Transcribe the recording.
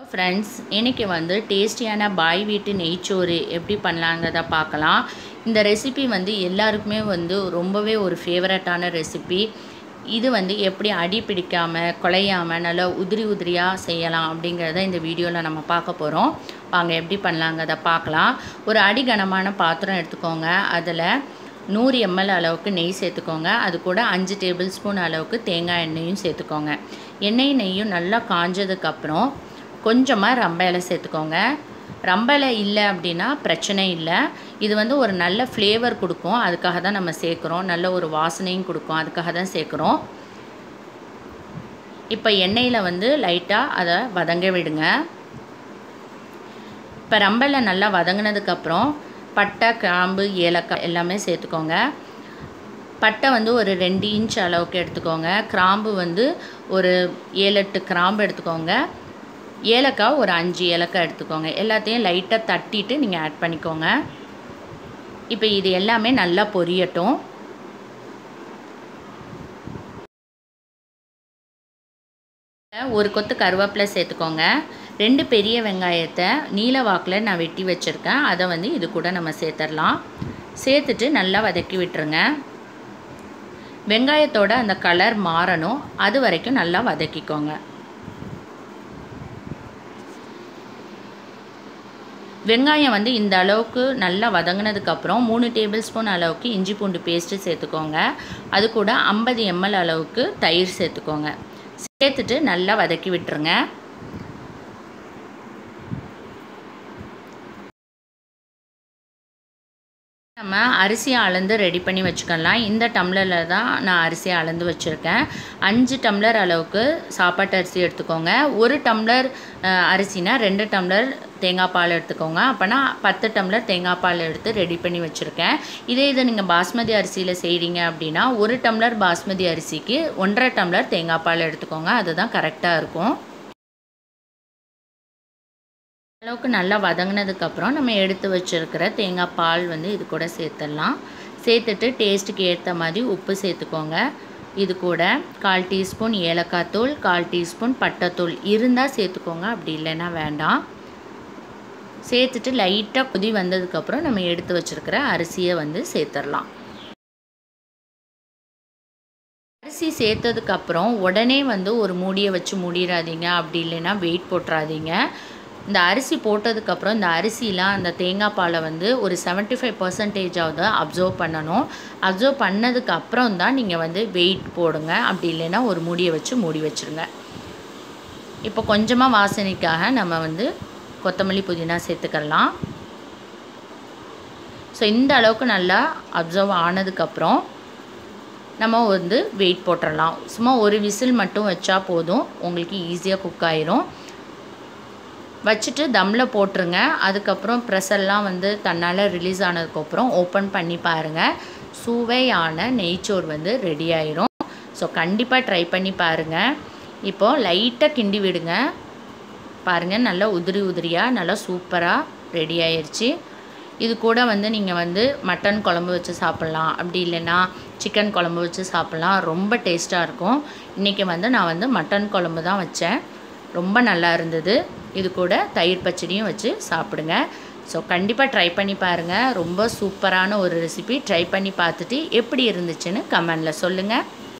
friends இன்றைக்கி வந்து டேஸ்டியான பாய் வீட்டு நெய்ச்சோறு எப்படி பண்ணலாங்கிறத பார்க்கலாம் இந்த ரெசிபி வந்து எல்லாருக்குமே வந்து ரொம்பவே ஒரு ஃபேவரட்டான ரெசிபி இது வந்து எப்படி அடி பிடிக்காமல் குலையாமல் நல்லா உதிரி உதிரியாக செய்யலாம் அப்படிங்கிறத இந்த வீடியோவில் நம்ம பார்க்க போகிறோம் வாங்க எப்படி பண்ணலாங்கிறத பார்க்கலாம் ஒரு அடிகனமான பாத்திரம் எடுத்துக்கோங்க அதில் நூறு எம்எல் அளவுக்கு நெய் சேர்த்துக்கோங்க அது கூட அஞ்சு டேபிள் ஸ்பூன் அளவுக்கு தேங்காய் எண்ணெயும் சேர்த்துக்கோங்க எண்ணெய் நெய்யும் நல்லா காஞ்சதுக்கப்புறம் கொஞ்சமாக ரம்ப இலை சேர்த்துக்கோங்க ரம்ப இலை இல்லை அப்படின்னா பிரச்சனை இல்லை இது வந்து ஒரு நல்ல ஃப்ளேவர் கொடுக்கும் அதுக்காக தான் நம்ம சேர்க்குறோம் நல்ல ஒரு வாசனையும் கொடுக்கும் அதுக்காக தான் சேர்க்குறோம் இப்போ எண்ணெயில் வந்து லைட்டாக அதை வதங்க விடுங்க இப்போ ரம்பலை நல்லா வதங்கினதுக்கப்புறம் பட்டை கிராம்பு ஏலக்காய் எல்லாமே சேர்த்துக்கோங்க பட்டை வந்து ஒரு ரெண்டு இன்ச் அளவுக்கு எடுத்துக்கோங்க கிராம்பு வந்து ஒரு ஏழு எட்டு கிராம்பு எடுத்துக்கோங்க ஏலக்காய் ஒரு அஞ்சு ஏலக்காய் எடுத்துக்கோங்க எல்லாத்தையும் லைட்டாக தட்டிட்டு நீங்கள் ஆட் பண்ணிக்கோங்க இப்போ இது எல்லாமே நல்லா பொரியட்டும் ஒரு கொத்து கருவேப்பிலை சேர்த்துக்கோங்க ரெண்டு பெரிய வெங்காயத்தை நீல வாக்கில் நான் வெட்டி வச்சுருக்கேன் அதை வந்து இது கூட நம்ம சேர்த்துடலாம் சேர்த்துட்டு நல்லா வதக்கி விட்டுருங்க வெங்காயத்தோட அந்த கலர் மாறணும் அது வரைக்கும் நல்லா வதக்கிக்கோங்க வெங்காயம் வந்து இந்த அளவுக்கு நல்லா வதங்கினதுக்கப்புறம் மூணு டேபிள் ஸ்பூன் அளவுக்கு இஞ்சி பூண்டு பேஸ்ட்டு சேர்த்துக்கோங்க அது கூட ஐம்பது எம்எல் அளவுக்கு தயிர் சேர்த்துக்கோங்க சேர்த்துட்டு நல்லா வதக்கி விட்டுருங்க நம்ம அரிசியை அளந்து ரெடி பண்ணி வச்சுக்கலாம் இந்த டம்ளரில் தான் நான் அரிசியை அளந்து வச்சுருக்கேன் அஞ்சு டம்ளர் அளவுக்கு சாப்பாட்டு அரிசி எடுத்துக்கோங்க ஒரு டம்ளர் அரிசினா ரெண்டு டம்ளர் தேங்காய் பால் எடுத்துக்கோங்க அப்போனா பத்து டம்ளர் தேங்காய் பால் எடுத்து ரெடி பண்ணி வச்சுருக்கேன் இதே இதை நீங்கள் பாஸ்மதி அரிசியில் செய்கிறீங்க அப்படின்னா ஒரு டம்ளர் பாஸ்மதி அரிசிக்கு ஒன்றரை டம்ளர் தேங்காய் பால் எடுத்துக்கோங்க அதுதான் கரெக்டாக இருக்கும் அளவுக்கு நல்லா வதங்கினதுக்கப்புறம் நம்ம எடுத்து வச்சுருக்கிற தேங்காய் பால் வந்து இது கூட சேர்த்துடலாம் சேர்த்துட்டு டேஸ்ட்டுக்கு ஏற்ற மாதிரி உப்பு சேர்த்துக்கோங்க இது கூட கால் டீஸ்பூன் ஏலக்காய் தூள் கால் டீஸ்பூன் பட்டைத்தூள் இருந்தால் சேர்த்துக்கோங்க அப்படி இல்லைன்னா வேண்டாம் சேர்த்துட்டு லைட்டாக கொதி வந்ததுக்கப்புறம் நம்ம எடுத்து வச்சுருக்கிற அரிசியை வந்து சேர்த்துடலாம் அரிசி சேர்த்ததுக்கப்புறம் உடனே வந்து ஒரு மூடியை வச்சு மூடிடாதீங்க அப்படி இல்லைன்னா வெயிட் போட்டுறாதீங்க இந்த அரிசி போட்டதுக்கப்புறம் இந்த அரிசிலாம் அந்த தேங்காய் பாலை வந்து ஒரு செவன்ட்டி ஃபைவ் பர்சன்டேஜாவது அப்சர்வ் பண்ணணும் அப்சர்வ் பண்ணதுக்கு அப்புறம் தான் நீங்கள் வந்து வெயிட் போடுங்க அப்படி இல்லைன்னா ஒரு மூடியை வச்சு மூடி வச்சுருங்க இப்போ கொஞ்சமாக வாசனைக்காக நம்ம வந்து கொத்தமல்லி புதினா சேர்த்துக்கலாம் ஸோ இந்த அளவுக்கு நல்லா அப்சர்வ் ஆனதுக்கப்புறம் நம்ம வந்து வெயிட் போட்டுடலாம் சும்மா ஒரு விசில் மட்டும் வச்சா போதும் உங்களுக்கு ஈஸியாக குக் ஆயிரும் வச்சுட்டு தம்மில் போட்டுருங்க அதுக்கப்புறம் ப்ரெஷர்லாம் வந்து தன்னால் ரிலீஸ் ஆனதுக்கப்புறம் ஓப்பன் பண்ணி பாருங்கள் சுவையான நெய்ச்சோறு வந்து ரெடி ஆயிரும் ஸோ கண்டிப்பாக ட்ரை பண்ணி பாருங்கள் இப்போது லைட்டாக கிண்டி விடுங்க பாருங்கள் நல்லா உதிரி உதிரியாக நல்லா சூப்பராக ரெடி ஆயிடுச்சு இது கூட வந்து நீங்கள் வந்து மட்டன் குழம்பு வச்சு சாப்பிட்லாம் அப்படி இல்லைன்னா சிக்கன் குழம்பு வச்சு சாப்பிட்லாம் ரொம்ப டேஸ்ட்டாக இருக்கும் இன்றைக்கி வந்து நான் வந்து மட்டன் குழம்பு தான் வச்சேன் ரொம்ப நல்லா இருந்தது இது கூட தயிர் பச்சடியும் வச்சு சாப்பிடுங்க ஸோ கண்டிப்பாக ட்ரை பண்ணி பாருங்கள் ரொம்ப சூப்பரான ஒரு ரெசிபி ட்ரை பண்ணி பார்த்துட்டு எப்படி இருந்துச்சுன்னு கமெண்டில் சொல்லுங்கள்